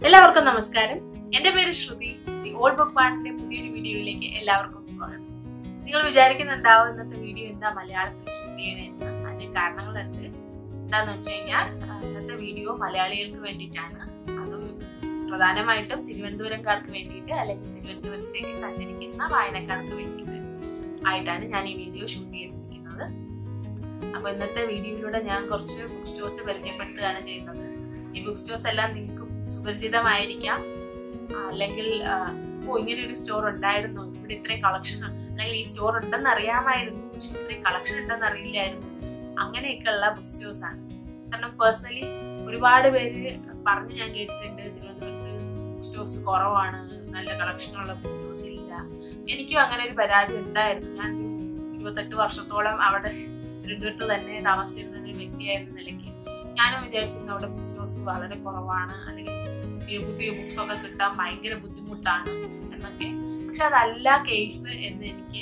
എല്ലാവർക്കും നമസ്കാരം എന്റെ പേര് ശ്രുതി ദി ഓൾഡ് ബുക്ക് പാർട്ടിന്റെ പുതിയൊരു വീഡിയോയിലേക്ക് എല്ലാവർക്കും സ്വാഗതം നിങ്ങൾ വിചാരിക്കുന്നുണ്ടാവും ഇന്നത്തെ വീഡിയോ എന്താ മലയാളത്തിൽ ഷൂട്ട് ചെയ്യണമെന്ന് അതിന്റെ കാരണങ്ങളുണ്ട് എന്താന്ന് വെച്ച് കഴിഞ്ഞാൽ ആ, ഇന്നത്തെ വീഡിയോ മലയാളികൾക്ക് വേണ്ടിയിട്ടാണ് അതും പ്രധാനമായിട്ടും തിരുവനന്തപുരംകാർക്ക് വേണ്ടിയിട്ട് അല്ലെങ്കിൽ തിരുവനന്തപുരത്തേക്ക് സഞ്ചരിക്കുന്ന വായനക്കാർക്ക് വേണ്ടിയിട്ട് ആയിട്ടാണ് ഞാൻ ഈ വീഡിയോ ഷൂട്ട് ചെയ്തിരിക്കുന്നത് അപ്പൊ ഇന്നത്തെ വീഡിയോയിലൂടെ ഞാൻ കുറച്ച് ബുക്ക് സ്റ്റോഴ്സ് പരിചയപ്പെടുത്തുകയാണ് ചെയ്യുന്നത് ഈ ബുക്ക് സ്റ്റോഴ്സ് എല്ലാം നിങ്ങൾക്ക് സുപരിചിതമായിരിക്കാം ആ, അല്ലെങ്കിൽ ആ, ഓ ഇങ്ങനെ ഒരു സ്റ്റോർ ഉണ്ടായിരുന്നു ഇവിടെ ഇത്രയും കളക്ഷൻ അല്ലെങ്കിൽ ഈ സ്റ്റോർ ഉണ്ടെന്ന് അറിയാമായിരുന്നു പക്ഷെ ഇത്രയും കളക്ഷൻ ഉണ്ടെന്ന് അറിയില്ലായിരുന്നു അങ്ങനെയൊക്കെയുള്ള ബുക്ക് സ്റ്റോഴ്സ് ആണ് കാരണം പേഴ്സണലി ഒരുപാട് പേര് പറഞ്ഞ് ഞാൻ കേട്ടിട്ടുണ്ട് തിരുവനന്തപുരത്ത് ബുക്ക് സ്റ്റോഴ്സ് കുറവാണ് നല്ല കളക്ഷനുള്ള ബുക്ക് സ്റ്റോഴ്സ് ഇല്ല എനിക്കും അങ്ങനെ ഒരു പരാതി ഉണ്ടായിരുന്നു ഞാൻ ഇരുപത്തെട്ട് വർഷത്തോളം അവിടെ തിരുവനന്തപുരത്ത് തന്നെ താമസിച്ചിരുന്ന ഒരു വ്യക്തിയായിരുന്ന നിലയ്ക്ക് ഞാനും വിചാരിച്ചിരുന്നു അവിടെ ബുക്ക് സ്റ്റോഴ്സ് വളരെ കുറവാണ് അല്ലെങ്കിൽ പുതിയ പുതിയ ബുക്സ് ഒക്കെ കിട്ടാൻ ഭയങ്കര ബുദ്ധിമുട്ടാണ് എന്നൊക്കെ പക്ഷെ അതല്ല കേസ് എന്ന് എനിക്ക്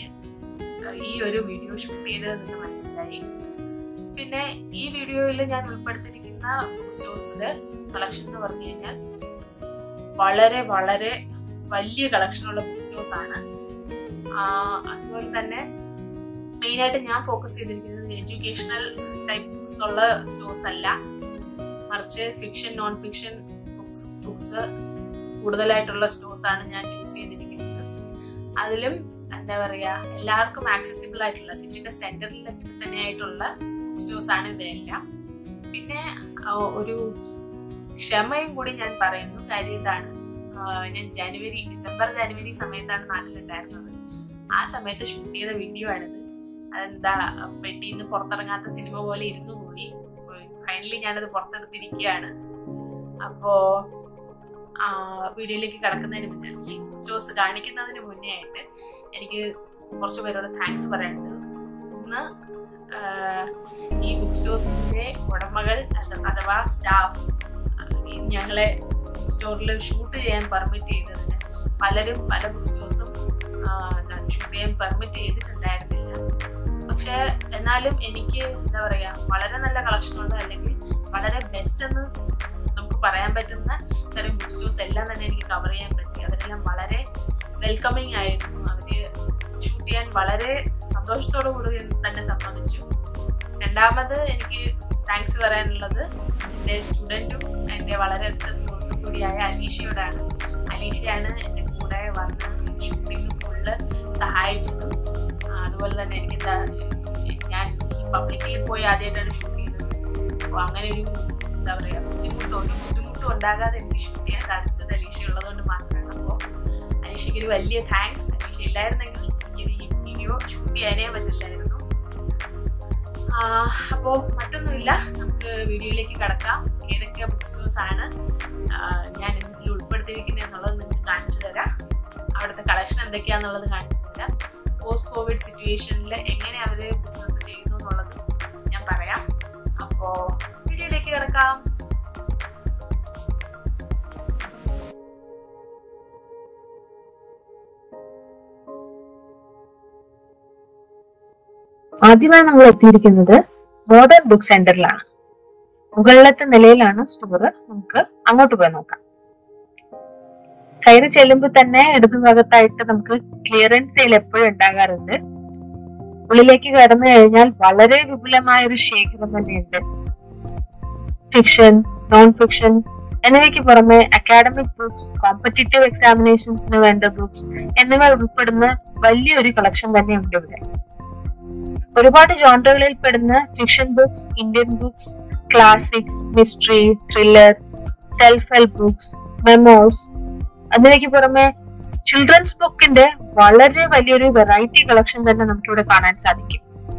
ഈ ഒരു വീഡിയോ ഷൂട്ട് ചെയ്തത് നിന്ന് മനസ്സിലായി പിന്നെ ഈ വീഡിയോയിൽ ഞാൻ ഉൾപ്പെടുത്തിയിരിക്കുന്ന ബുക്ക് സ്റ്റോഴ്സില് കളക്ഷൻ എന്ന് പറഞ്ഞു കഴിഞ്ഞാൽ വളരെ വളരെ വലിയ കളക്ഷനുള്ള ബുക്ക് സ്റ്റോഴ്സ് ആണ് ആഹ് അതുപോലെ തന്നെ മെയിനായിട്ട് ഞാൻ ഫോക്കസ് ചെയ്തിരിക്കുന്നത് എഡ്യൂക്കേഷണൽ ടൈപ്പ് ബുക്സ് ഉള്ള സ്റ്റോഴ്സ് അല്ല മറിച്ച് fiction non fiction books books കൂടുതലായിട്ടുള്ള സ്റ്റോഴ്സ് ആണ് ഞാൻ ചൂസ് ചെയ്തിരിക്കുന്നത് അതിലും എന്താ പറയാ എല്ലാവർക്കും ആക്സസിബിൾ ആയിട്ടുള്ള സിറ്റിയുടെ സെന്ററിൽ തന്നെയായിട്ടുള്ള സ്റ്റോഴ്സ് ആണ് ഇവയെല്ലാം പിന്നെ ആ, ഒരു ക്ഷമയും കൂടി ഞാൻ പറയുന്നു കാര്യം ഇതാണ് ആ, ഞാൻ ജനുവരി ഡിസംബർ ജനുവരി സമയത്താണ് നാട്ടിലുണ്ടായിരുന്നത് ആ സമയത്ത് ഷൂട്ട് ചെയ്ത വീഡിയോ ആണിത് അതെന്താ പെട്ടിയിൽ നിന്ന് പുറത്തിറങ്ങാത്ത സിനിമ പോലെ ഇരുന്നു പോയി ഫൈനലി ഞാനത് പുറത്തെടുത്തിരിക്കുകയാണ് അപ്പോ ആ, വീഡിയോയിലേക്ക് കടക്കുന്നതിന് മുന്നേ ഈ സ്റ്റോഴ്സ് കാണിക്കുന്നതിന് മുന്നേ ആയിട്ട് എനിക്ക് കുറച്ച് പേരോട് താങ്ക്സ് പറയാനുണ്ട് ഒന്ന് ആ, ഈ ബുക്ക് സ്റ്റോഴ്സിന്റെ ഉടമകൾ അല്ല- അഥവാ സ്റ്റാഫ് ഞങ്ങളെ സ്റ്റോറിൽ ഷൂട്ട് ചെയ്യാൻ പെർമിറ്റ് ചെയ്തതിന് പലരും പല ബുക്ക് സ്റ്റോഴ്സും ഷൂട്ട് ചെയ്യാൻ പെർമിറ്റ് ചെയ്തിട്ടുണ്ടായിരുന്നില്ല പക്ഷെ എന്നാലും എനിക്ക് എന്താ പറയാ വളരെ നല്ല കളക്ഷനുള്ള അല്ലെങ്കിൽ വളരെ ബെസ്റ്റ് എന്ന് നമുക്ക് പറയാൻ പറ്റുന്ന തരം ബുക്ക് സ്റ്റോഴ്സ് എല്ലാം തന്നെ എനിക്ക് കവർ ചെയ്യാൻ പറ്റി അവരെല്ലാം വളരെ വെൽക്കമിങ് ആയിരുന്നു അവര് ഷൂട്ട് ചെയ്യാൻ വളരെ സന്തോഷത്തോടു കൂടി തന്നെ സമ്മതിച്ചു രണ്ടാമത് എനിക്ക് താങ്ക്സ് പറയാനുള്ളത് എൻ്റെ സ്റ്റുഡൻറ്റും എൻ്റെ വളരെ അടുത്ത സുഹൃത്തും കൂടിയായ അലീഷയോടാണ് അലീഷയാണ് എൻ്റെ കൂടെ വന്ന് ഷൂട്ടിങ് ഫുള്ള് സഹായിച്ചതും ആ, അതുപോലെ തന്നെ എനിക്ക് എന്താ ഞാൻ ഈ പബ്ലിക്കിൽ പോയി ആദ്യമായിട്ടാണ് ഷൂട്ട് ചെയ്തത് അപ്പോൾ അങ്ങനെ ഒരു എന്താ പറയുക ബുദ്ധിമുട്ടോ ഒരു ബുദ്ധിമുട്ടും ഉണ്ടാകാതെ എനിക്ക് ഷൂട്ട് ചെയ്യാൻ സാധിച്ചത് അലീഷ ഉള്ളതുകൊണ്ട് മാത്രമാണ് അപ്പോൾ അലീഷയ്ക്ക് ഒരു വലിയ താങ്ക്സ് അലീഷ ഇല്ലായിരുന്നെങ്കിൽ എനിക്ക് ഈ വീഡിയോ ഷൂട്ട് ചെയ്യാനേ പറ്റില്ലായിരുന്നു അപ്പോൾ മറ്റൊന്നുമില്ല നമുക്ക് വീഡിയോയിലേക്ക് കടക്കാം ഏതൊക്കെ ബുക്ക് സ്റ്റോഴ്സ് ആണ് ആ, ഞാൻ ഇതിൽ ഉൾപ്പെടുത്തിയിരിക്കുന്നത് എന്നുള്ളത് നിങ്ങൾക്ക് കാണിച്ചു തരാം അവിടുത്തെ കളക്ഷൻ എന്തൊക്കെയാന്നുള്ളത് കാണിച്ചു തരാം പോസ്റ്റ് കോവിഡ് സിറ്റുവേഷനിൽ എങ്ങനെ അവർ ബിസിനസ് ചെയ്യുന്നു എന്നുള്ളത് ഞാൻ പറയാം അപ്പോൾ വീഡിയോയിലേക്ക് കിടക്കാം ആദ്യമായി നമ്മൾ എത്തിയിരിക്കുന്നത് മോഡേൺ ബുക്ക് സെന്ററിലാണ് മുകളിലത്തെ നിലയിലാണ് സ്റ്റോർ നമുക്ക് അങ്ങോട്ട് പോയി നോക്കാം കയറി ചെല്ലുമ്പോൾ തന്നെ ഇടതുഭാഗത്തായിട്ട് നമുക്ക് ക്ലിയറൻസ് സെയിൽ എപ്പോഴും ഉണ്ടാകാറുണ്ട് ഉള്ളിലേക്ക് കടന്നു കഴിഞ്ഞാൽ വളരെ വിപുലമായ ഒരു ശേഖരം തന്നെയുണ്ട് ഫിക്ഷൻ നോൺ ഫിക്ഷൻ എന്നിവയ്ക്ക് പുറമെ അക്കാഡമിക് ബുക്സ് കോമ്പറ്റേറ്റീവ് എക്സാമിനേഷൻസിന് വേണ്ട ബുക്സ് എന്നിവ ഉൾപ്പെടുന്ന വലിയൊരു കളക്ഷൻ തന്നെയുണ്ട് ഇവിടെ ഒരുപാട് ജോണ്ടറുകളിൽ പെടുന്ന fiction books Indian books classics mystery thriller self help books memoirs എന്നിവയ്ക്ക് പുറമെ ചിൽഡ്രൻസ് ബുക്കിന്റെ വളരെ വലിയൊരു വെറൈറ്റി കളക്ഷൻ തന്നെ നമുക്കിവിടെ കാണാൻ സാധിക്കും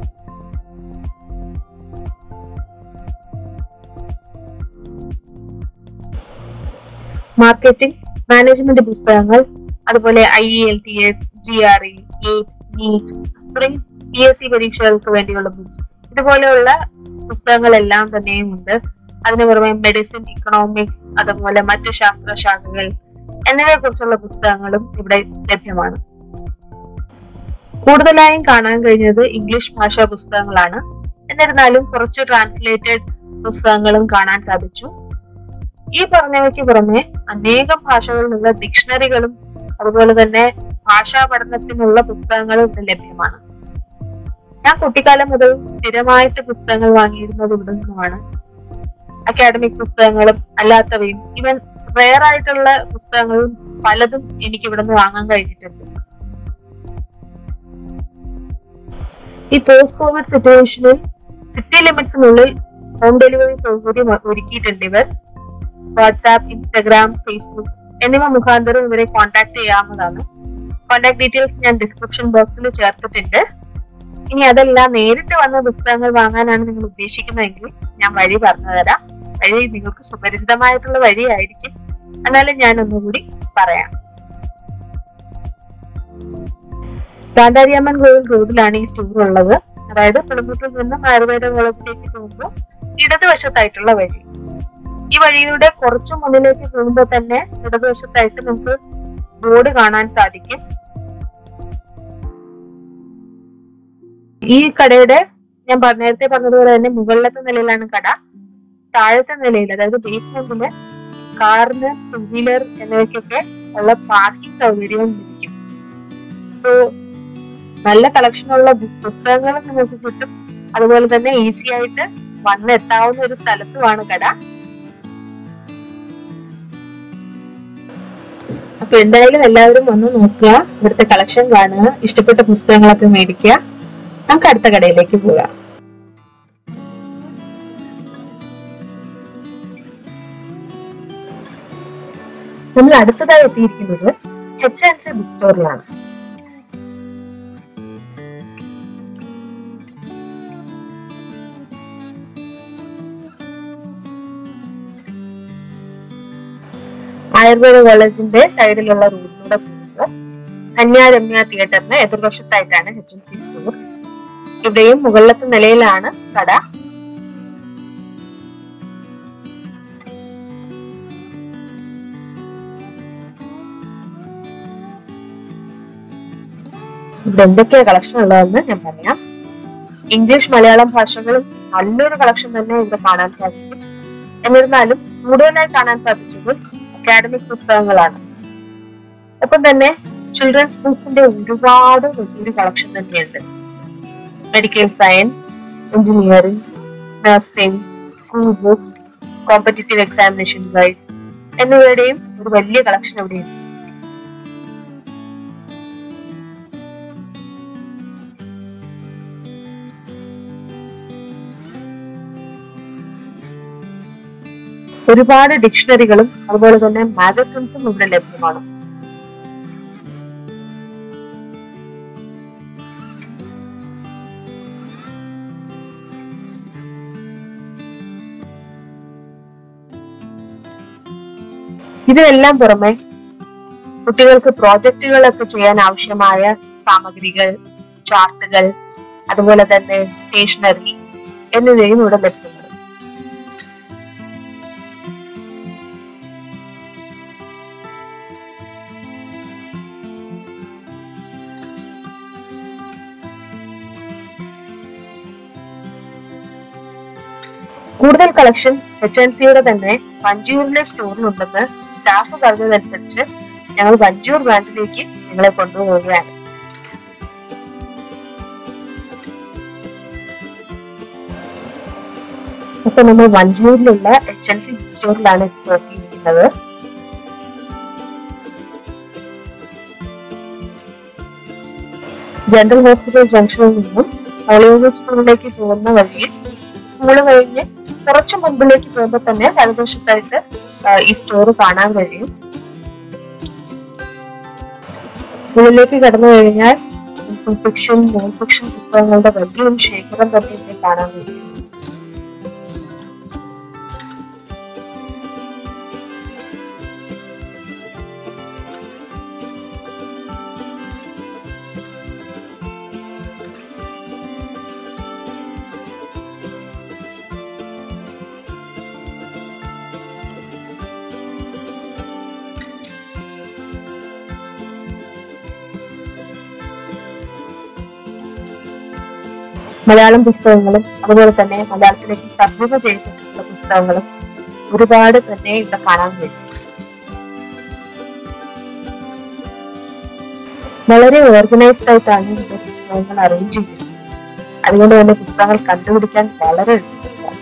മാർക്കറ്റിംഗ് മാനേജ്മെന്റ് പുസ്തകങ്ങൾ അതുപോലെ I E L T S G R E NEET NEET തുടങ്ങി പി എസ് സി പരീക്ഷകൾക്ക് വേണ്ടിയുള്ള ബുക്സ് ഇതുപോലെയുള്ള പുസ്തകങ്ങളെല്ലാം തന്നെയും ഉണ്ട് അതിന് പുറമെ മെഡിസിൻ ഇക്കണോമിക്സ് അതുപോലെ മറ്റു ശാസ്ത്ര ശാഖകൾ എന്നിവയെ കുറിച്ചുള്ള പുസ്തകങ്ങളും ഇവിടെ ലഭ്യമാണ് കൂടുതലായും കാണാൻ കഴിഞ്ഞത് ഇംഗ്ലീഷ് ഭാഷാ പുസ്തകങ്ങളാണ് എന്നിരുന്നാലും കുറച്ച് ട്രാൻസ്ലേറ്റഡ് പുസ്തകങ്ങളും കാണാൻ സാധിച്ചു ഈ പറഞ്ഞവയ്ക്ക് പുറമെ അനേകം ഭാഷകളിലുള്ള ഡിക്ഷണറികളും അതുപോലെ തന്നെ ഭാഷാ പഠനത്തിനുള്ള പുസ്തകങ്ങളും ഇവിടെ ലഭ്യമാണ് ഞാൻ കുട്ടിക്കാലം മുതൽ സ്ഥിരമായിട്ട് പുസ്തകങ്ങൾ വാങ്ങിയിരുന്നത് ഇവിടെ നിന്നുമാണ് അക്കാഡമിക് പുസ്തകങ്ങളും അല്ലാത്തവയും ഇവൻ റെയർ ആയിട്ടുള്ള പുസ്തകങ്ങളും പലതും എനിക്ക് ഇവിടെ നിന്ന് വാങ്ങാൻ കഴിഞ്ഞിട്ടുണ്ട് ഈ പോസ്റ്റ് കോവിഡ് സിറ്റുവേഷനിൽ സിറ്റി ലിമിറ്റ്സിനുള്ളിൽ ഹോം ഡെലിവറി സൗകര്യം ഒരുക്കിയിട്ടുണ്ട് ഇവർ വാട്സാപ്പ് ഇൻസ്റ്റഗ്രാം ഫേസ്ബുക്ക് എന്നിവ മുഖാന്തരം ഇവരെ കോൺടാക്ട് ചെയ്യാവുന്നതാണ് കോൺടാക്ട് ഡീറ്റെയിൽസ് ഞാൻ ഡിസ്ക്രിപ്ഷൻ ബോക്സിൽ ചേർത്തിട്ടുണ്ട് ഇനി അതല്ല നേരിട്ട് വന്ന പുസ്തകങ്ങൾ വാങ്ങാനാണ് നിങ്ങൾ ഉദ്ദേശിക്കുന്നതെങ്കിൽ ഞാൻ വഴി പറഞ്ഞു തരാം വഴി നിങ്ങൾക്ക് സുപരിചിതമായിട്ടുള്ള വഴിയായിരിക്കും എന്നാലും ഞാൻ ഒന്നുകൂടി പറയാം കാന്താരിയമ്മൻ കോവിൽ റോഡിലാണ് ഈ സ്റ്റോർ ഉള്ളത് അതായത് പുളിമുട്ടിൽ നിന്നും ആയുർവേദ കോളേജിലേക്ക് പോകുമ്പോൾ ഇടതുവശത്തായിട്ടുള്ള വഴി ഈ വഴിയുടെ കുറച്ചു മുന്നിലേക്ക് പോകുമ്പോൾ തന്നെ ഇടതുവശത്തായിട്ട് നമുക്ക് ബോർഡ് കാണാൻ സാധിക്കും ഈ കടയുടെ ഞാൻ പറഞ്ഞ- നേരത്തെ പറഞ്ഞതുപോലെ തന്നെ മുകളിലത്തെ നിലയിലാണ് കട താഴത്തെ നിലയിൽ അതായത് ബേസ്മെന്റില് കാറിന് ടൂ വീലർ എന്നിവയ്ക്കൊക്കെ ഉള്ള പാർക്കിംഗ് സൗകര്യവും ലഭിക്കും സോ നല്ല കളക്ഷനുള്ള പുസ്തകങ്ങളും നിങ്ങൾക്ക് കിട്ടും അതുപോലെ തന്നെ ഈസി ആയിട്ട് വന്നെത്താവുന്ന ഒരു സ്ഥലത്തുമാണ് കട അപ്പൊ എന്തായാലും എല്ലാവരും വന്ന് നോക്കുക ഇവിടുത്തെ കളക്ഷൻ കാണുക ഇഷ്ടപ്പെട്ട പുസ്തകങ്ങളൊക്കെ മേടിക്കുക നമുക്ക് അടുത്ത കടയിലേക്ക് പോകാം നമ്മൾ അടുത്തതായി എത്തിയിരിക്കുന്നത് എച്ച് ആൻഡ് സി ബുക്ക് സ്റ്റോറിലാണ് ആയുർവേദ കോളേജിന്റെ സൈഡിലുള്ള റോഡിലൂടെ പോകുമ്പോൾ അന്യാരമ്യ തിയേറ്ററിന് എതിർവശത്തായിട്ടാണ് എച്ച് എൻ സി സ്റ്റോർ ഇവിടെയും മുകളിലത്തെ നിലയിലാണ് കട ഇവിടെ എന്തൊക്കെയാ കളക്ഷൻ ഉള്ളതെന്ന് ഞാൻ പറയാം ഇംഗ്ലീഷ് മലയാളം ഭാഷകളും നല്ലൊരു കളക്ഷൻ തന്നെ ഇവിടെ കാണാൻ സാധിക്കും എന്നിരുന്നാലും കൂടുതലായി കാണാൻ സാധിച്ചത് അക്കാഡമിക് പുസ്തകങ്ങളാണ് ഒപ്പം തന്നെ ചിൽഡ്രൻസ് ബുക്സിന്റെ ഒരുപാട് വലിയൊരു കളക്ഷൻ തന്നെയുണ്ട് medical science engineering nursing school books competitive examination guide എന്നിവയുടെയും ഒരു വലിയ കളക്ഷൻ ഇവിടെയുണ്ട് ഒരുപാട് ഡിക്ഷണറികളും അതുപോലെ തന്നെ മാഗസിൻസും ഇവിടെ ലഭ്യമാണ് ഇതിനെല്ലാം പുറമെ കുട്ടികൾക്ക് പ്രോജക്റ്റുകളൊക്കെ ചെയ്യാൻ ആവശ്യമായ സാമഗ്രികൾ ചാർട്ടുകൾ അതുപോലെ തന്നെ സ്റ്റേഷനറി എന്നിവയും ഇവിടെ ലഭ്യമാണ് കൂടുതൽ കളക്ഷൻ എച്ച് എൻ സിയുടെ തന്നെ വഞ്ചൂരിലെ സ്റ്റോറിലുണ്ടെന്ന് സ്റ്റാഫ് പറഞ്ഞതനുസരിച്ച് ഞങ്ങൾ വഞ്ചൂർ ബ്രാഞ്ചിലേക്ക് നിങ്ങളെ കൊണ്ടുപോവുകയാണ് അപ്പൊ നമ്മൾ വഞ്ചൂരിലുള്ള എച്ച് എൻ സി സ്റ്റോറിലാണ് നോക്കിയിരിക്കുന്നത് ജനറൽ ഹോസ്പിറ്റൽ ജംഗ്ഷനിൽ നിന്നും ഹോളിവുഡ് സ്കൂളിലേക്ക് പോകുന്ന വഴിയിൽ സ്കൂള് കഴിഞ്ഞ് കുറച്ച് മുമ്പിലേക്ക് പോകുമ്പോൾ തന്നെ വലതുവശത്തായിട്ട് ആ, ഈ സ്റ്റോർ കാണാൻ കഴിയും ഉള്ളിലേക്ക് കടന്നു കഴിഞ്ഞാൽ ഫിക്ഷൻ നോൺ ഫിക്ഷൻ പുസ്തകങ്ങളുടെ വലിയൊരു ശേഖരം തന്നെ ഇവിടെ കാണാൻ കഴിയും മലയാളം പുസ്തകങ്ങളും അതുപോലെ തന്നെ മലയാളത്തിലേക്ക് തർജ്ജമ ചെയ്തിട്ടുള്ള പുസ്തകങ്ങളും ഒരുപാട് തന്നെ ഇവിടെ കാണാൻ കഴിയും വളരെ ഓർഗനൈസ്ഡ് ആയിട്ടാണ് ഇവിടെ പുസ്തകങ്ങൾ അറേഞ്ച് ചെയ്തിരിക്കുന്നത് അതുകൊണ്ട് തന്നെ പുസ്തകങ്ങൾ കണ്ടുപിടിക്കാൻ വളരെ എളുപ്പമാണ്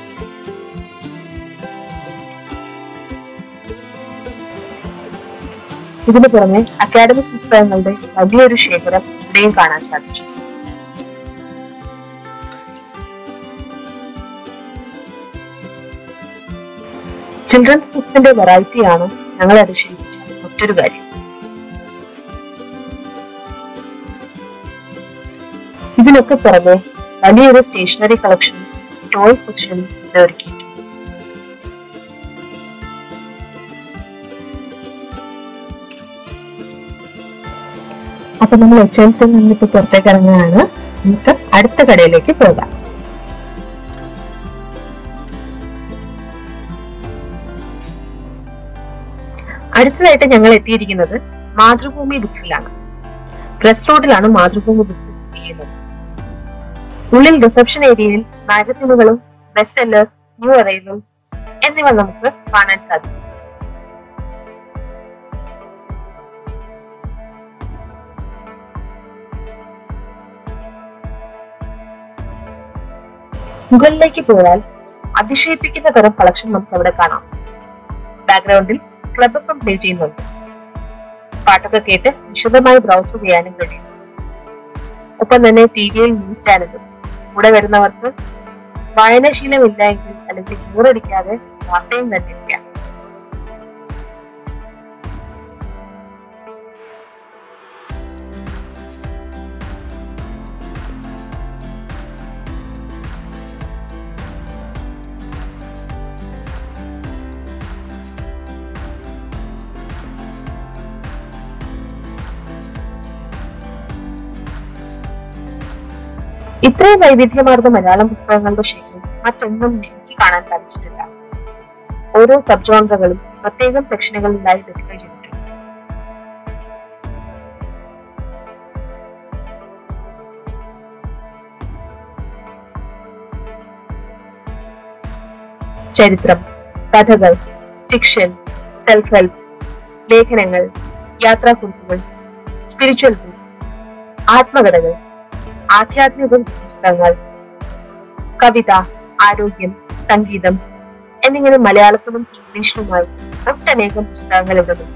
ഇതിനു പുറമെ അക്കാഡമിക് പുസ്തകങ്ങളുടെ വലിയൊരു ശേഖരം ഇവിടെയും കാണാൻ സാധിച്ചു ചിൽഡ്രൻസ് ബുക്സിന്റെ വെറൈറ്റിയാണ് ഞങ്ങളെ അതിശയിപ്പിച്ച മറ്റൊരു കാര്യം ഇതിനൊക്കെ പുറമെ വലിയൊരു സ്റ്റേഷനറി കളക്ഷൻ ടോയ് സെക്ഷനും ഇവിടെ ഒരുക്കിയിട്ടുണ്ട് അപ്പൊ നമ്മൾ എച്ച് എൻ സിൽ നിന്നിപ്പോ പുറത്തേക്ക് ഇറങ്ങുകയാണ് നമുക്ക് അടുത്ത കടയിലേക്ക് പോകാം അടുത്തതായിട്ട് ഞങ്ങൾ എത്തിയിരിക്കുന്നത് മാതൃഭൂമി ബുക്സിലാണ് പ്രസ് റോഡിലാണ് മാതൃഭൂമി ബുക്സ് സ്ഥിതി ചെയ്യുന്നത് ഉള്ളിൽ റിസപ്ഷൻ ഏരിയയിൽ മാഗസിനുകളും ബെസ്റ്റ് സെല്ലേഴ്സ് ന്യൂ അറൈവൽസ് എന്നിവ നമുക്ക് കാണാൻ സാധിക്കും മുകളിലേക്ക് പോയാൽ അതിശയിപ്പിക്കുന്ന തരം കളക്ഷൻ നമുക്ക് അവിടെ കാണാം ബാക്ക്ഗ്രൗണ്ടിൽ ക്ലബ് എഫ് പ്ലേ ചെയ്യുന്നുണ്ട് പാട്ടൊക്കെ കേട്ട് വിശദമായി ബ്രൗസ് ചെയ്യാനും കഴിയും ഒപ്പം തന്നെ ടി വിയിൽ ന്യൂസ് ചാനലും കൂടെ വരുന്നവർക്ക് വായനാശീലമില്ല എങ്കിൽ അല്ലെങ്കിൽ ബോറടിക്കാതെ വാർത്തയും കണ്ടിരിക്കാം ഇത്രയും വൈവിധ്യമാർന്ന മലയാളം പുസ്തകങ്ങളുടെ ശേഖരം മറ്റൊന്നും എനിക്ക് കാണാൻ സാധിച്ചിട്ടില്ല ഓരോ സബ് ജോണറുകളും പ്രത്യേകം സെക്ഷനുകളിലായി ഡിസ്പ്ലേ ചെയ്തിട്ടുണ്ട് ചരിത്രം കഥകൾ ഫിക്ഷൻ സെൽഫ് ഹെൽപ്പ് ലേഖനങ്ങൾ യാത്രാക്കുറിപ്പുകൾ സ്പിരിച്വൽ ബുക്സ് ആത്മകഥകൾ ആധ്യാത്മിക പുസ്തകങ്ങൾ കവിത ആരോഗ്യം സംഗീതം എന്നിങ്ങനെ മലയാളത്തിലും ഇംഗ്ലീഷിലുമായി ഒട്ടനേകം പുസ്തകങ്ങൾ ഇവിടെ ഉണ്ട്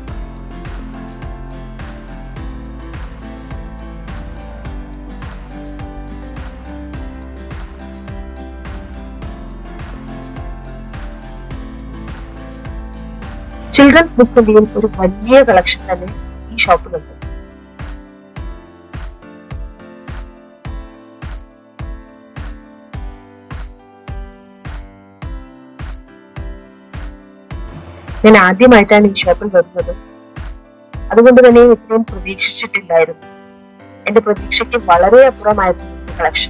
ചിൽഡ്രൻസ് ബുക്സിന്റെയും ഒരു വലിയ കളക്ഷൻ തന്നെ ഈ ഷോപ്പിലുണ്ട് ഞാൻ ആദ്യമായിട്ടാണ് ഈ ഷോപ്പിൽ വരുന്നത് അതുകൊണ്ട് തന്നെ ഇത്രയും പ്രതീക്ഷിച്ചിട്ടില്ലായിരുന്നു എന്റെ പ്രതീക്ഷയ്ക്ക് വളരെ അപ്പുറമായിരുന്നു കളക്ഷൻ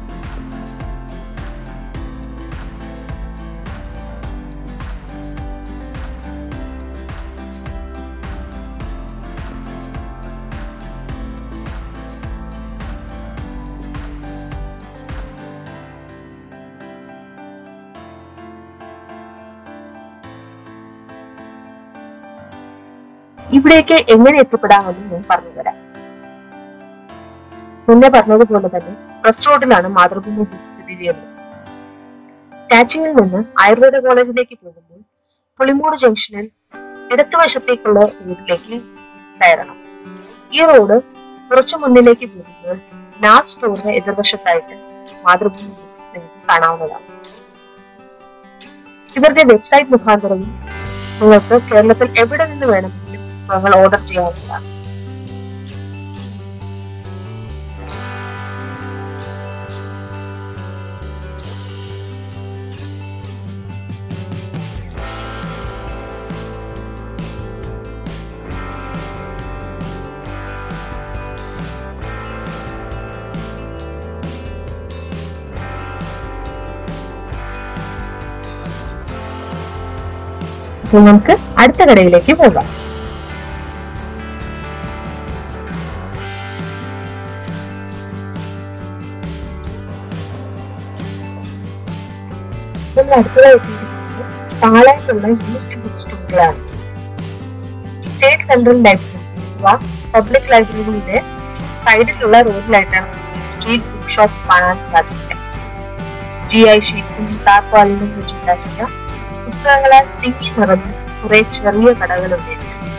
ഇവിടേക്ക് എങ്ങനെ എത്തിപ്പെടാമെന്ന് ഞാൻ പറഞ്ഞുതരാം മുന്നേ പറഞ്ഞതുപോലെ തന്നെ പ്രസ് റോഡിലാണ് മാതൃഭൂമി ബീച്ച് സ്ഥിതി ചെയ്യുന്നത് സ്റ്റാച്യുവിൽ നിന്ന് ആയുർവേദ കോളേജിലേക്ക് പോകുമ്പോൾ പുളിമൂട് ജംഗ്ഷനിൽ ഇടത്തുവശത്തേക്കുള്ള റോഡിലേക്ക് കയറണം ഈ റോഡ് കുറച്ചു മുന്നിലേക്ക് പോകുമ്പോൾ നാസ് സ്റ്റോറിന് എതിർവശത്തായിട്ട് മാതൃഭൂമി ബുക്സ് നിങ്ങൾക്ക് കാണാവുന്നതാണ് ഇവരുടെ വെബ്സൈറ്റ് മുഖാന്തരവും നിങ്ങൾക്ക് കേരളത്തിൽ എവിടെ നിന്ന് വേണമെങ്കിലും പുസ്തകങ്ങൾ ഓർഡർ ചെയ്യാവുന്നതാണ് അപ്പോൾ നമുക്ക് അടുത്ത കടയിലേക്ക് പോകാം നമ്മൾ അടുത്തതായി എത്തിയിരിക്കുന്നത് താഴായിട്ടുള്ള യൂസ്ഡ് ബുക്ക് സ്റ്റോറുകളാണ് സ്റ്റേറ്റ് സെൻട്രൽ ലൈബ്രറി അഥവാ പബ്ലിക് ലൈബ്രറിയുടെ സൈഡിലുള്ള റോഡിലായിട്ടാണ് സ്ട്രീറ്റ് ബുക്ക് ഷോപ്സ് കാണാൻ സാധിക്കുക ജി ഐ ഷീറ്റ്സും താർപ്പാലിനും വെച്ചുണ്ടാക്കിയ പുസ്തകങ്ങളാൽ തിങ്ങി നിറഞ്ഞ കുറെ ചെറിയ കടകളുണ്ട്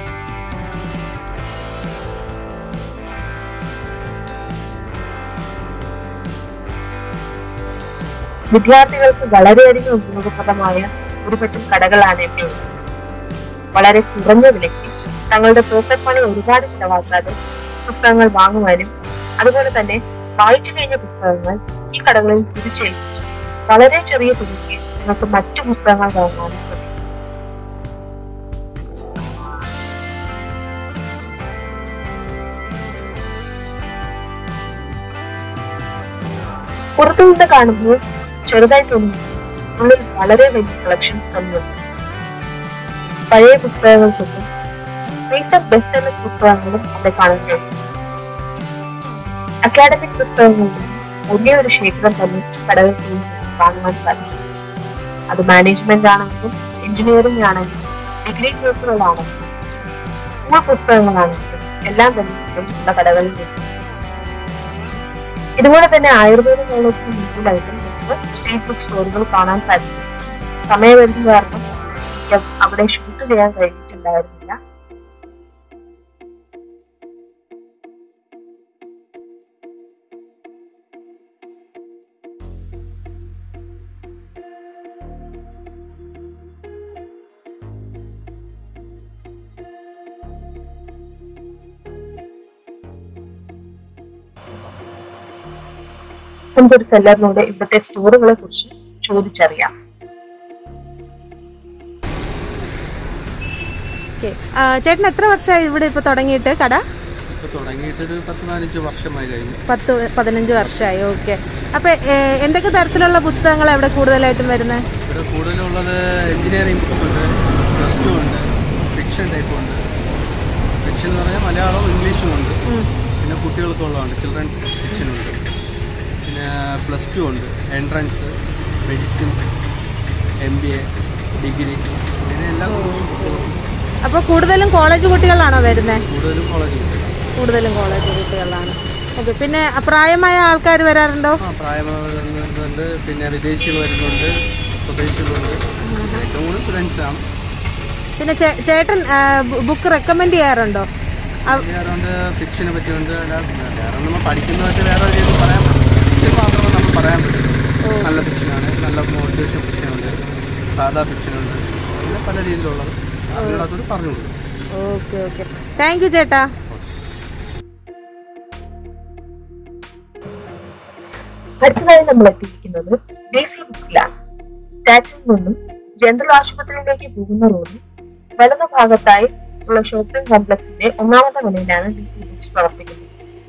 വിദ്യാർത്ഥികൾക്ക് വളരെയധികം ഉപയോഗപ്രദമായ ഒരുപറ്റം കടകളാണ് ഇവിടെ ഉള്ളത് വളരെ കുറഞ്ഞ വിലയ്ക്ക് തങ്ങളുടെ പോക്കറ്റ് മണി ഒരുപാട് ചിലവാക്കാതെ പുസ്തകങ്ങൾ വാങ്ങുവാനും അതുപോലെ തന്നെ വായിച്ചു കഴിഞ്ഞ പുസ്തകങ്ങൾ ഈ കടകളിൽ തിരിച്ചേൽപ്പിച്ച് വളരെ ചെറിയ തുകയ്ക്ക് നിങ്ങൾക്ക് മറ്റു പുസ്തകങ്ങൾ വാങ്ങാനും കഴിയും പുറത്തുനിന്ന് കാണുമ്പോൾ ചെറുതായി തോന്നുന്നു ഉള്ളിൽ വളരെ വലിയ കളക്ഷൻസ് തന്നെയുണ്ട് പഴയ പുസ്തകങ്ങൾക്കൊപ്പം റീസെന്റ് ബെസ്റ്റ് സെല്ലർ പുസ്തകങ്ങളും അവിടെ കാണാൻ കഴിയും അക്കാഡമിക് പുസ്തകങ്ങളുടെ വലിയൊരു ശേഖരം തന്നെ കടകൾക്ക് കാണുവാൻ സാധിക്കും അത് മാനേജ്മെന്റ് ആണെങ്കിലും എഞ്ചിനീയറിംഗ് ആണെങ്കിലും ഡിഗ്രി കോഴ്സുകളാണെങ്കിലും സ്കൂൾ പുസ്തകങ്ങളാണെങ്കിലും എല്ലാം തന്നെ ഉള്ള കടകളിൽ ലഭിക്കും ഇതുപോലെ തന്നെ ആയുർവേദ കോളേജിന് മുന്നിലായിട്ട് നമുക്ക് സ്ട്രീറ്റ് ബുക്ക് സ്റ്റോറുകൾ കാണാൻ സാധിക്കും സമയപരിധി കാരണം എനിക്ക് അവിടെ ഷൂട്ട് ചെയ്യാൻ കഴിഞ്ഞിട്ടുണ്ടായിരുന്നില്ല നമുക്കൊരു സെല്ലറിനോട് ഇവിടുത്തെ സ്റ്റോറുകളെ കുറിച്ച് ചോദിച്ചറിയാം ഓക്കെ ചേട്ടൻ എത്ര വർഷമായി ഇവിടെ ഇപ്പൊ തുടങ്ങിയിട്ട് കട ഇപ്പൊ തുടങ്ങിയിട്ടൊരു പത്ത് പതിനഞ്ച് വർഷമായി കഴിഞ്ഞു പത്ത് പതിനഞ്ച് വർഷമായി ഓക്കെ അപ്പൊ ഏ, എന്തൊക്കെ തരത്തിലുള്ള പുസ്തകങ്ങൾ ഇവിടെ കൂടുതലായിട്ടും വരുന്നത് ഇവിടെ കൂടുതലുള്ളത് എഞ്ചിനീയറിംഗ് ബുക്സ് ഉണ്ട് പ്ലസ് ടു ഉണ്ട് ഫിക്ഷൻ ടൈപ്പ് ഉണ്ട് ഫിക്ഷൻ എന്ന് പറഞ്ഞാൽ മലയാളവും ഇംഗ്ലീഷും ഉണ്ട് പിന്നെ കുട്ടികൾക്കുള്ളതുണ്ട് ചിൽഡ്രൻസ് ഫിക്ഷൻ ഉണ്ട് പിന്നെ പ്ലസ് ടു ഉണ്ട് entrance medicine M B A degree അങ്ങനെ എല്ലാ കോഴ്സും അപ്പോൾ കൂടുതലും കോളേജ് കുട്ടികളാണോ വരുന്നത് കൂടുതലും കോളേജ് കുട്ടികൾ കൂടുതലും കോളേജ് കുട്ടികളാണ് ഓക്കെ പിന്നെ പ്രായമായ ആൾക്കാർ വരാറുണ്ടോ ആ പ്രായമായവർ വരുന്നുണ്ട് പിന്നെ വിദേശികൾ വരുന്നുണ്ട് സ്വദേശികളുണ്ട് ഏറ്റവും കൂടുതൽ സ്റ്റുഡൻസാണ് പിന്നെ ചേ- ചേട്ടൻ ബുക്ക് റെക്കമെൻഡ് ചെയ്യാറുണ്ടോ ആ- വേറെ ഫിക്ഷനെ പറ്റിയുണ്ട് അല്ലാതെ വേറെ നമ്മൾ പഠിക്കുന്നതൊക്കെ വേറെ രീതിയിൽ പറയാൻ പറ്റും ഫിക്ഷൻ മാത്രമേ നമ്മൾ പറയാൻ പറ്റും നല്ല ഫിക്ഷനാണ് നല്ല മോട്ടിവേഷൻ ഫിക്ഷനുണ്ട് സാധാ ഫിക്ഷനുണ്ട് അങ്ങനെ പല രീതിയിലുള്ളത് അതിനകത്തോട് പറഞ്ഞു കൊടുക്കും ഓക്കെ ഓക്കെ താങ്ക് യു ചേട്ടാ അടുത്തതായി നമ്മൾ എത്തിയിരിക്കുന്നത് ഡി സി ബുക്സിലാണ് സ്റ്റാറ്റിൽ നിന്നും ജനറൽ ആശുപത്രിയിലേക്ക് പോകുന്ന റോഡിൽ വലതു ഭാഗത്തായി ഉള്ള ഷോപ്പിംഗ് കോംപ്ലക്സിന്റെ ഒന്നാമത്തെ നിലയിലാണ് ഡി സി ബുക്സ് പ്രവർത്തിക്കുന്നത്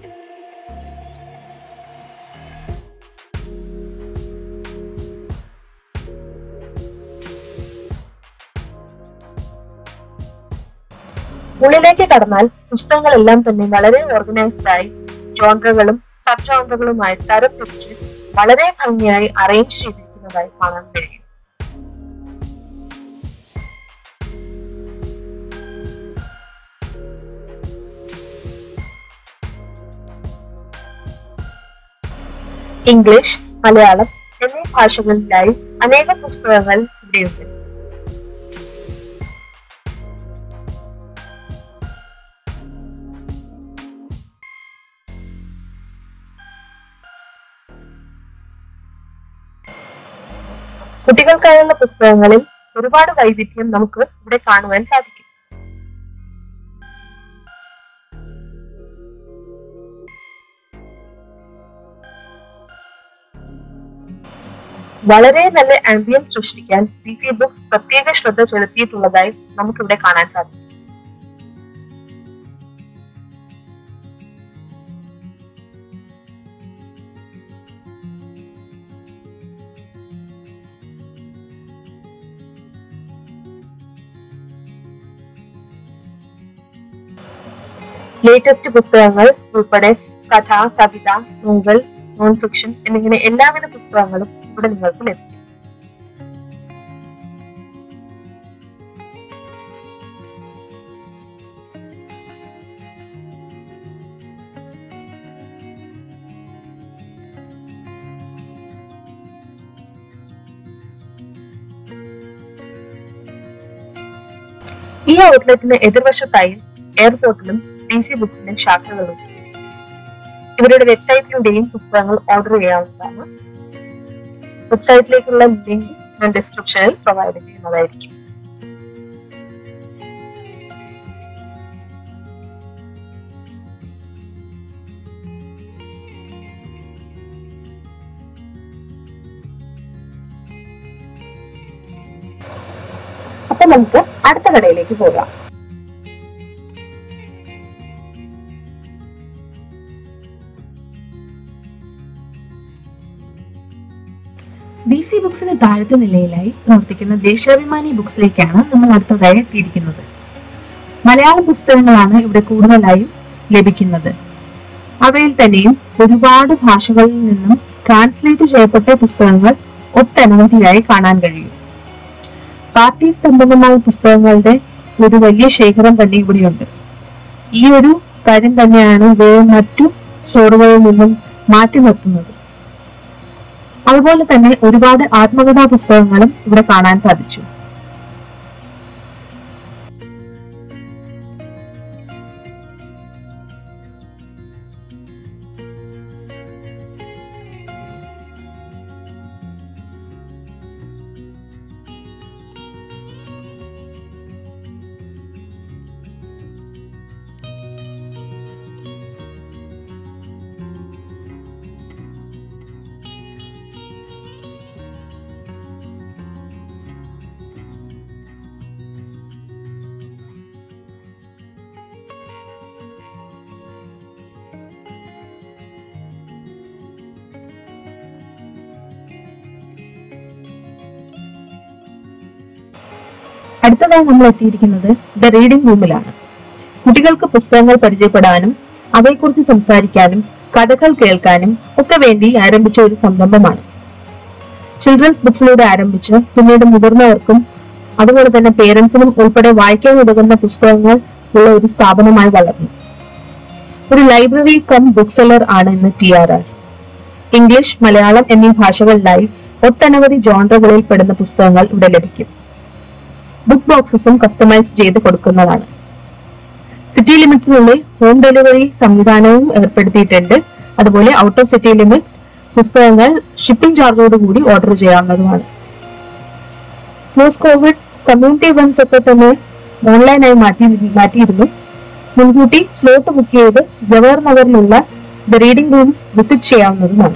ഉള്ളിലേക്ക് കടന്നാൽ പുസ്തകങ്ങളെല്ലാം തന്നെ വളരെ ഓർഗനൈസ്ഡ് ആയി ജോൺറുകളും സബ് ജോൺറുകളുമായി തരം തിരിച്ച് വളരെ ഭംഗിയായി അറേഞ്ച് ചെയ്തിരിക്കുന്നതായി കാണാൻ കഴിയും ഇംഗ്ലീഷ് മലയാളം എന്നീ ഭാഷകളിലായി അനേകം പുസ്തകങ്ങൾ ഇവിടെയുണ്ട് കുട്ടികൾക്കായുള്ള പുസ്തകങ്ങളിൽ ഒരുപാട് വൈവിധ്യം നമുക്ക് ഇവിടെ കാണുവാൻ സാധിക്കും വളരെ നല്ല ആംബിയൻസ് സൃഷ്ടിക്കാൻ സി സി ബുക്സ് പ്രത്യേക ശ്രദ്ധ ചെലുത്തിയിട്ടുള്ളതായി നമുക്കിവിടെ കാണാൻ സാധിക്കും ലേറ്റസ്റ്റ് പുസ്തകങ്ങൾ ഉൾപ്പെടെ കഥ കവിത നോവൽ നോൺ ഫിക്ഷൻ എന്നിങ്ങനെ എല്ലാവിധ പുസ്തകങ്ങളും ഇവിടെ നിങ്ങൾക്ക് ലഭിക്കും ഈ ഔട്ട്ലെറ്റിന് എതിർവശത്തായി എയർപോർട്ടിലും ഡി സി ബുക്സിന്റെ ശാഖകളുണ്ട് ഇവരുടെ വെബ്സൈറ്റിലൂടെയും പുസ്തകങ്ങൾ ഓർഡർ ചെയ്യാവുന്നതാണ് വെബ്സൈറ്റിലേക്കുള്ള ലിങ്ക് ഞാൻ ഡിസ്ക്രിപ്ഷനിൽ പ്രൊവൈഡ് ചെയ്യുന്നതായിരിക്കും അപ്പൊ നമുക്ക് അടുത്ത കടയിലേക്ക് പോകാം ഡി സി ബുക്സിന് താഴത്തെ നിലയിലായി പ്രവർത്തിക്കുന്ന ദേശാഭിമാനി ബുക്സിലേക്കാണ് നമ്മൾ അടുത്തതായി എത്തിയിരിക്കുന്നത് മലയാളം പുസ്തകങ്ങളാണ് ഇവിടെ കൂടുതലായും ലഭിക്കുന്നത് അവയിൽ തന്നെയും ഒരുപാട് ഭാഷകളിൽ നിന്നും ട്രാൻസ്ലേറ്റ് ചെയ്യപ്പെട്ട പുസ്തകങ്ങൾ ഒട്ടനവധിയായി കാണാൻ കഴിയും പാർട്ടി സംബന്ധമായ പുസ്തകങ്ങളുടെ ഒരു വലിയ ശേഖരം തന്നെ ഇവിടെയുണ്ട് ഈ ഒരു കാര്യം തന്നെയാണ് ഇവയെ മറ്റു സ്റ്റോറുകളിൽ നിന്നും മാറ്റി നിർത്തുന്നത് അതുപോലെ തന്നെ ഒരുപാട് ആത്മകഥാ പുസ്തകങ്ങളും ഇവിടെ കാണാൻ സാധിച്ചു അടുത്തതായി നമ്മൾ എത്തിയിരിക്കുന്നത് ദ റീഡിംഗ് റൂമിലാണ് കുട്ടികൾക്ക് പുസ്തകങ്ങൾ പരിചയപ്പെടാനും അവയെക്കുറിച്ച് സംസാരിക്കാനും കഥകൾ കേൾക്കാനും ഒക്കെ വേണ്ടി ആരംഭിച്ച ഒരു സംരംഭമാണ് ചിൽഡ്രൻസ് ബുക്സിലൂടെ ആരംഭിച്ച് പിന്നീട് മുതിർന്നവർക്കും അതുപോലെ തന്നെ പേരൻസിനും ഉൾപ്പെടെ വായിക്കാൻ ഉതകുന്ന പുസ്തകങ്ങൾ ഉള്ള ഒരു സ്ഥാപനമായി വളർന്നു ഒരു ലൈബ്രറി കം ബുക്ക് സെല്ലർ ആണ് ഇന്ന് T R R English Malayalam എന്നീ ഭാഷകളിലായി ഒട്ടനവധി ജോൺറുകളിൽ പെടുന്ന പുസ്തകങ്ങൾ ഇവിടെ ലഭിക്കും ബുക്ക് ബോക്സസും കസ്റ്റമൈസ് ചെയ്ത് കൊടുക്കുന്നതാണ് സിറ്റി ലിമിറ്റ്സിനുള്ളിൽ ഹോം ഡെലിവറി സംവിധാനവും ഏർപ്പെടുത്തിയിട്ടുണ്ട് അതുപോലെ ഔട്ട് ഓഫ് സിറ്റി ലിമിറ്റ്സ് പുസ്തകങ്ങൾ ഷിപ്പിംഗ് ചാർജോട് കൂടി ഓർഡർ ചെയ്യാവുന്നതുമാണ് പോസ്റ്റ് കോവിഡ് കമ്മ്യൂണിറ്റി ഇവന്റ്സ് ഒക്കെ തന്നെ ഓൺലൈനായി മാറ്റി മാറ്റിയിരുന്നു മുൻകൂട്ടി സ്ലോട്ട് ബുക്ക് ചെയ്ത് ജവഹർ നഗറിലുള്ള ദ റീഡിംഗ് റൂം വിസിറ്റ് ചെയ്യാവുന്നതുമാണ്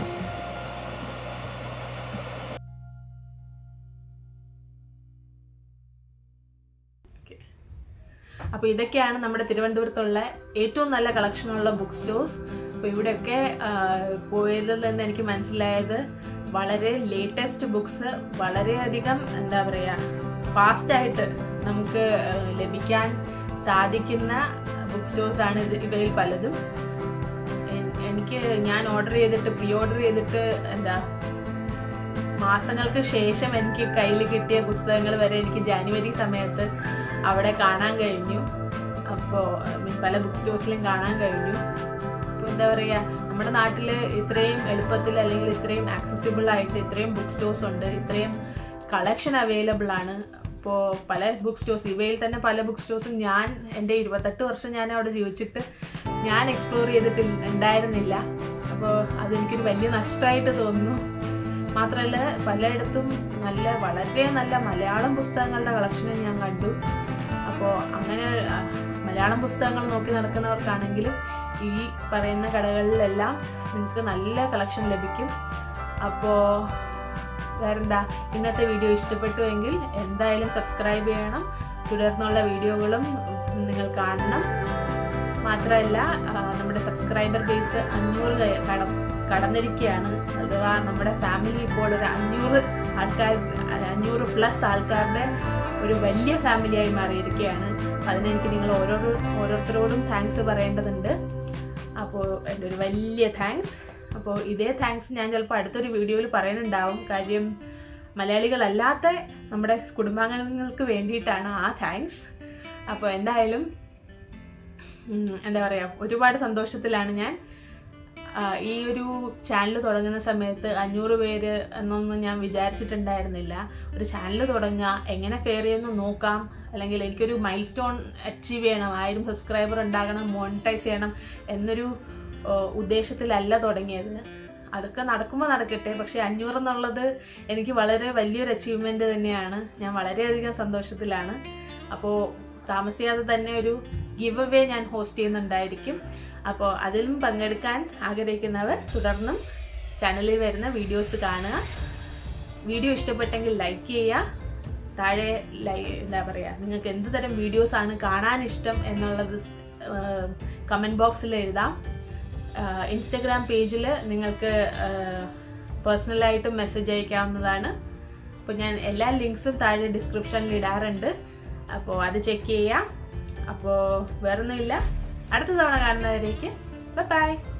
അപ്പോൾ ഇതൊക്കെയാണ് നമ്മുടെ തിരുവനന്തപുരത്തുള്ള ഏറ്റവും നല്ല കളക്ഷനുള്ള ബുക്ക് സ്റ്റോഴ്സ് അപ്പോൾ ഇവിടെയൊക്കെ ആ, പോയതിൽ നിന്ന് എനിക്ക് മനസ്സിലായത് വളരെ ലേറ്റസ്റ്റ് ബുക്സ് വളരെയധികം എന്താ പറയുക ഫാസ്റ്റായിട്ട് നമുക്ക് ആ, ലഭിക്കാൻ സാധിക്കുന്ന ബുക്ക് സ്റ്റോഴ്സ് ആണ് ഇത് ഇവയിൽ പലതും എൻ- എനിക്ക് ഞാൻ ഓർഡർ ചെയ്തിട്ട് പ്രീ ഓർഡർ ചെയ്തിട്ട് എന്താ മാസങ്ങൾക്ക് ശേഷം എനിക്ക് കയ്യിൽ കിട്ടിയ പുസ്തകങ്ങൾ വരെ എനിക്ക് ജാനുവരി സമയത്ത് അവിടെ കാണാൻ കഴിഞ്ഞു അപ്പോൾ പല ബുക്ക് സ്റ്റോഴ്സിലും കാണാൻ കഴിഞ്ഞു അപ്പോൾ എന്താ പറയുക നമ്മുടെ നാട്ടിൽ ഇത്രയും എളുപ്പത്തിൽ അല്ലെങ്കിൽ ഇത്രയും ആക്സസിബിൾ ആയിട്ട് ഇത്രയും ബുക്ക് സ്റ്റോഴ്സ് ഉണ്ട് ഇത്രയും കളക്ഷൻ അവൈലബിൾ ആണ് അപ്പോൾ പല ബുക്ക് സ്റ്റോഴ്സ് ഇവയിൽ തന്നെ പല ബുക്ക് സ്റ്റോഴ്സും ഞാൻ എൻ്റെ ഇരുപത്തെട്ട് വർഷം ഞാൻ അവിടെ ജീവിച്ചിട്ട് ഞാൻ എക്സ്പ്ലോർ ചെയ്തിട്ടില്ല ഉണ്ടായിരുന്നില്ല അപ്പോൾ അതെനിക്കൊരു വലിയ നഷ്ടമായിട്ട് തോന്നുന്നു മാത്രമല്ല പലയിടത്തും നല്ല വളരെ നല്ല മലയാളം പുസ്തകങ്ങളുടെ കളക്ഷനും ഞാൻ കണ്ടു അപ്പോൾ അങ്ങനെ ആ, മലയാളം പുസ്തകങ്ങൾ നോക്കി നടക്കുന്നവർക്കാണെങ്കിലും ഈ പറയുന്ന കടകളിലെല്ലാം നിങ്ങൾക്ക് നല്ല കളക്ഷൻ ലഭിക്കും അപ്പോൾ വേറെന്താ ഇന്നത്തെ വീഡിയോ ഇഷ്ടപ്പെട്ടുവെങ്കിൽ എന്തായാലും സബ്സ്ക്രൈബ് ചെയ്യണം തുടർന്നുള്ള വീഡിയോകളും നിങ്ങൾ കാണണം മാത്രമല്ല ആ, നമ്മുടെ സബ്സ്ക്രൈബർ ബേസ് അഞ്ഞൂറ് കയ- കട കടന്നിരിക്കുകയാണ് അഥവാ നമ്മുടെ ഫാമിലി ഇപ്പോൾ ഒരു അഞ്ഞൂറ് ആൾക്കാർ അഞ്ഞൂറ് പ്ലസ് ആൾക്കാരുടെ ഒരു വലിയ ഫാമിലിയായി മാറിയിരിക്കുകയാണ് അതിനെനിക്ക് നിങ്ങൾ ഓരോ ഓരോരുത്തരോടും താങ്ക്സ് പറയേണ്ടതുണ്ട് അപ്പോൾ എൻ്റെ ഒരു വലിയ താങ്ക്സ് അപ്പോൾ ഇതേ താങ്ക്സ് ഞാൻ ചിലപ്പോൾ അടുത്തൊരു വീഡിയോയിൽ പറയുന്നുണ്ടാവും കാര്യം മലയാളികളല്ലാത്ത നമ്മുടെ കുടുംബാംഗങ്ങൾക്ക് വേണ്ടിയിട്ടാണ് ആ താങ്ക്സ് അപ്പോൾ എന്തായാലും ഉം, എന്താ പറയുക ഒരുപാട് സന്തോഷത്തിലാണ് ഞാൻ ആ, ഈ ഒരു ചാനൽ തുടങ്ങുന്ന സമയത്ത് അഞ്ഞൂറ് പേര് എന്നൊന്നും ഞാൻ വിചാരിച്ചിട്ടുണ്ടായിരുന്നില്ല ഒരു ചാനൽ തുടങ്ങുക എങ്ങനെ ഫെയർ ചെയ്യുന്നു നോക്കാം അല്ലെങ്കിൽ എനിക്കൊരു മൈൽ സ്റ്റോൺ അച്ചീവ് ചെയ്യണം ആയിരം സബ്സ്ക്രൈബർ ഉണ്ടാകണം മോണിറ്റൈസ് ചെയ്യണം എന്നൊരു ആ, ഉദ്ദേശത്തിലല്ല തുടങ്ങിയത് അതൊക്കെ നടക്കുമ്പോൾ നടക്കട്ടെ പക്ഷേ അഞ്ഞൂറ് എന്നുള്ളത് എനിക്ക് വളരെ വലിയൊരു അച്ചീവ്മെൻ്റ് തന്നെയാണ് ഞാൻ വളരെയധികം സന്തോഷത്തിലാണ് അപ്പോൾ താമസിയാതെ തന്നെ ഒരു ഗിവ് അവേ ഞാൻ ഹോസ്റ്റ് ചെയ്യുന്നുണ്ടായിരിക്കും അപ്പോൾ അതിലും പങ്കെടുക്കാൻ ആഗ്രഹിക്കുന്നവർ തുടർന്നും ചാനലിൽ വരുന്ന വീഡിയോസ് കാണുക വീഡിയോ ഇഷ്ടപ്പെട്ടെങ്കിൽ ലൈക്ക് ചെയ്യുക താഴെ ലൈ എന്താ പറയുക നിങ്ങൾക്ക് എന്ത് തരം വീഡിയോസാണ് കാണാൻ ഇഷ്ടം എന്നുള്ളത് കമൻറ്റ് ബോക്സിൽ എഴുതാം ഇൻസ്റ്റഗ്രാം പേജിൽ നിങ്ങൾക്ക് പേഴ്സണലായിട്ടും മെസ്സേജ് അയക്കാവുന്നതാണ് അപ്പോൾ ഞാൻ എല്ലാ ലിങ്ക്സും താഴെ ഡിസ്ക്രിപ്ഷനിൽ ഇടാറുണ്ട് അപ്പോൾ അത് ചെക്ക് ചെയ്യാം അപ്പോൾ വേറൊന്നുമില്ല അടുത്ത തവണ കാണുന്നവരേക്ക് ബൈ